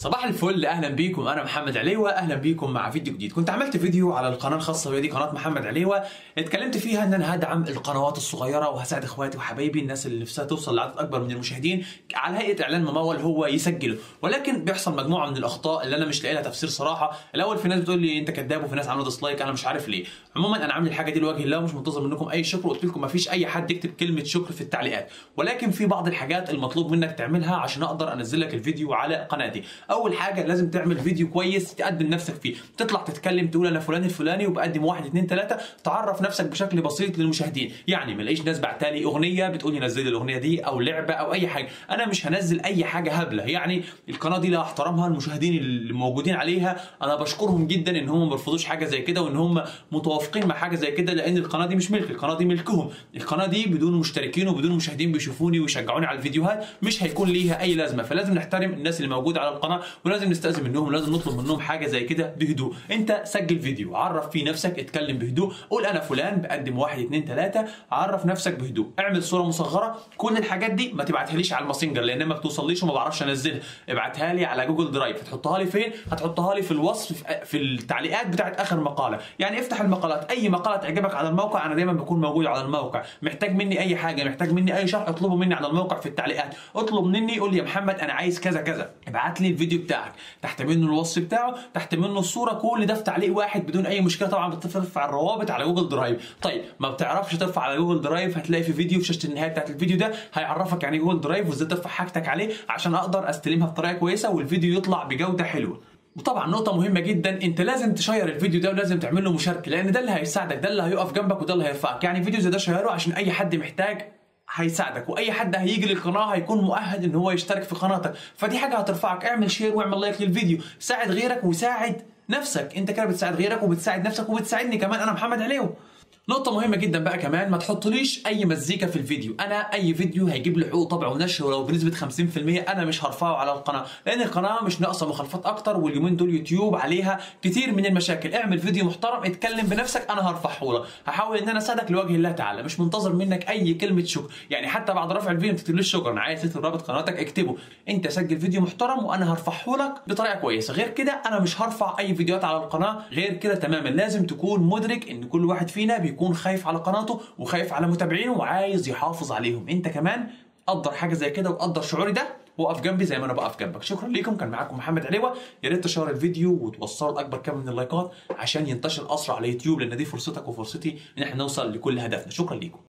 صباح الفل اهلا بيكم انا محمد عليوه اهلا بيكم مع فيديو جديد كنت عملت فيديو على القناه الخاصه بي دي قناه محمد عليوه اتكلمت فيها ان انا هدعم القنوات الصغيره وهساعد اخواتي وحبايبي الناس اللي نفسها توصل لعدد اكبر من المشاهدين على هيئه اعلان ممول هو يسجله ولكن بيحصل مجموعه من الاخطاء اللي انا مش لاقي لها تفسير صراحه الاول في ناس بتقول لي انت كذاب وفي ناس عامله ديسلايك انا مش عارف ليه عموما انا عامل الحاجه دي لوجه الله ومش منتظر منكم اي شكر وقلت لكم ما فيش اي حد يكتب كلمه شكر في التعليقات ولكن في بعض الحاجات المطلوب منك تعملها عشان اقدر انزل لك الفيديو على قناتي اول حاجه لازم تعمل فيديو كويس تقدم نفسك فيه تطلع تتكلم تقول انا فلان الفلاني وبقدم واحد اتنين تلاته تعرف نفسك بشكل بسيط للمشاهدين يعني ما الاقيش ناس بعتالي اغنيه بتقول لي نزل لي الاغنيه دي او لعبه او اي حاجه انا مش هنزل اي حاجه هبله يعني القناه دي لها احترامها المشاهدين اللي موجودين عليها انا بشكرهم جدا ان هم ما بيرفضوش حاجه زي كده وان هم متوافقين مع حاجه زي كده لان القناه دي مش ملك القناه دي ملكهم القناه دي بدون مشتركين وبدون مشاهدين بيشوفوني ويشجعوني على الفيديوهات مش هيكون ليها اي لازمه فلازم نحترم الناس اللي موجوده على القناه ولازم نستاذن منهم لازم نطلب منهم حاجه زي كده بهدوء انت سجل فيديو عرف فيه نفسك اتكلم بهدوء قول انا فلان بقدم واحد اتنين تلاته عرف نفسك بهدوء اعمل صوره مصغره كل الحاجات دي ما تبعتهاليش على الماسنجر لان ما بتوصليش وما بعرفش انزلها ابعتها لي على جوجل درايف هتحطها لي فين هتحطها لي في الوصف في التعليقات بتاعت اخر مقاله يعني افتح المقالات اي مقاله تعجبك على الموقع انا دايما بكون موجود على الموقع محتاج مني اي حاجه محتاج مني اي شرح اطلبه مني على الموقع في التعليقات اطلب مني قول لي يا محمد انا عايز كذا كذا ابعت لي الفيديو بتاعك تحت منه الوصف بتاعه تحت منه الصوره كل ده في تعليق واحد بدون اي مشكله طبعا بترفع الروابط على جوجل درايف طيب ما بتعرفش ترفع على جوجل درايف هتلاقي في فيديو في شاشه النهايه بتاعت الفيديو ده هيعرفك يعني جوجل درايف وازاي ترفع حاجتك عليه عشان اقدر استلمها بطريقه كويسه والفيديو يطلع بجوده حلوه وطبعا نقطة مهمة جدا انت لازم تشير الفيديو ده ولازم تعمل له مشاركة لان ده اللي هيساعدك ده اللي هيقف جنبك وده اللي هيرفعك يعني فيديو زي ده شيره عشان اي حد محتاج هيساعدك واي حد هيجي للقناه هيكون مؤهل ان هو يشترك في قناتك فدي حاجه هترفعك اعمل شير واعمل لايك للفيديو ساعد غيرك وساعد نفسك انت كده بتساعد غيرك وبتساعد نفسك وبتساعدني كمان انا محمد عليو نقطة مهمة جدا بقى كمان ما تحطليش أي مزيكا في الفيديو، أنا أي فيديو هيجيب لي حقوق طبع ونشر ولو بنسبة 50% أنا مش هرفعه على القناة، لأن القناة مش ناقصة مخالفات أكتر واليومين دول يوتيوب عليها كتير من المشاكل، اعمل فيديو محترم اتكلم بنفسك أنا هرفعه لك، هحاول إن أنا أساعدك لوجه الله تعالى، مش منتظر منك أي كلمة شكر، يعني حتى بعد رفع الفيديو ما تكتبليش شكرا، عايز تكتب رابط قناتك اكتبه، أنت سجل فيديو محترم وأنا هرفعه لك بطريقة كويسة، غير كده أنا مش هرفع أي فيديوهات على القناة غير كده تماما، لازم تكون مدرك إن كل واحد فينا بيكون خايف على قناته قناته وخايف على متابعينه وعايز يحافظ عليهم انت كمان قدر حاجه زي كده وقدر شعوري ده وقف جنبي زي ما انا بقف جنبك شكرا ليكم كان معاكم محمد عليوه يا ريت تشير الفيديو وتوصلوا لاكبر كم من اللايكات عشان ينتشر اسرع على يوتيوب لان دي فرصتك وفرصتي ان احنا نوصل لكل هدفنا شكرا ليكم